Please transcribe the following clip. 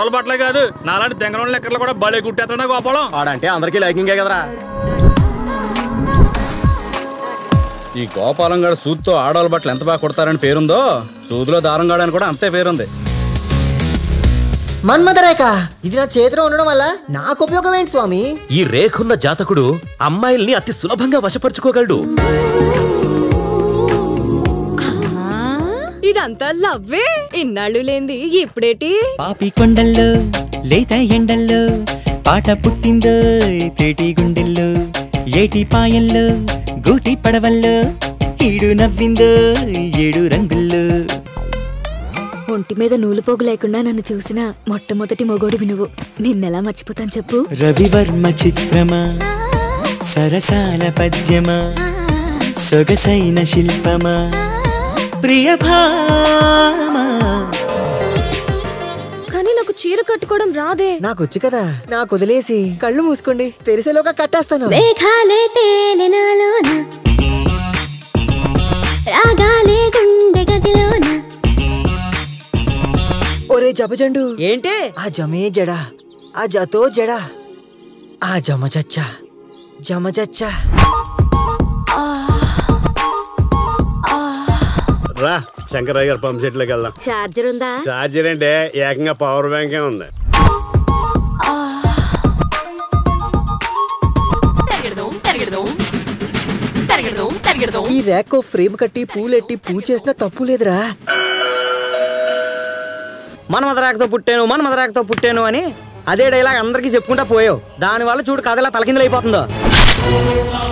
ఆడవాళ్ళ బట్టలే కాదు నాలాంటి దెంగరం లెక్కర్లు కూడా బలే కుట్టేస్తాడా గోపాలం ఆడంటే అందరికీ లైకింగే కదరా ఈ గోపాలం గారు సూద్తో ఆడవాళ్ళ బట్టలు ఎంత బాగా కుడతారని పేరుందో సూదిలో దారం గాడని కూడా అంతే పేరుంది మన్మథరేఖ ఇది నా చేతిలో ఉండడం వల్ల నాకు ఉపయోగం ఏంటి స్వామి ఈ రేఖున్న జాతకుడు అమ్మాయిల్ని అతి సులభంగా వశపరుచుకోగలడు ఇదంతా లవ్వే ఇన్నాళ్ళు లేంది ఇప్పుడేటి పాపి కొండల్లో లేత ఎండల్లో పాట పుట్టిందో తేటి గుండెల్లో ఏటి పాయల్లో గూటి పడవల్లో ఈడు నవ్విందో ఏడు రంగుల్లో ఒంటి మీద నూలు పోగు లేకుండా నన్ను చూసిన మొట్టమొదటి మొగోడివి నువ్వు నిన్నెలా మర్చిపోతాను చెప్పు రవివర్మ చిత్రమా సరసాల పద్యమా సొగసైన శిల్పమా ప్రియ భామా కానీ నాకు చీర కట్టుకోవడం రాదే నాకు వచ్చు కదా నాకు వదిలేసి కళ్ళు మూసుకోండి తెరిసేలోగా కట్టేస్తాను మేఘాలే తేలినాలోన రాగాలే గుండె గదిలోన ఒరే జపజండు ఏంటి ఆ జమే జడా ఆ జతో జడా ఆ జమ చచ్చా జమ చచ్చా రా శంకరయ్య గారు పంప్ సెట్లోకి వెళ్దాం చార్జర్ ఉందా ఛార్జర్ అంటే ఏకంగా పవర్ బ్యాంకే ఉంది ఈ ర్యాక్ ఫ్రేమ్ కట్టి పూలెట్టి పూ చేసినా తప్పు లేదురా మన్మధరాకతో పుట్టాను మన్మధరాకతో పుట్టాను అని అదే డైలాగ్ అందరికీ చెప్పుకుంటా పోయావు దానివల్ల చూడు కథ ఎలా తలకిందులైపోతుందో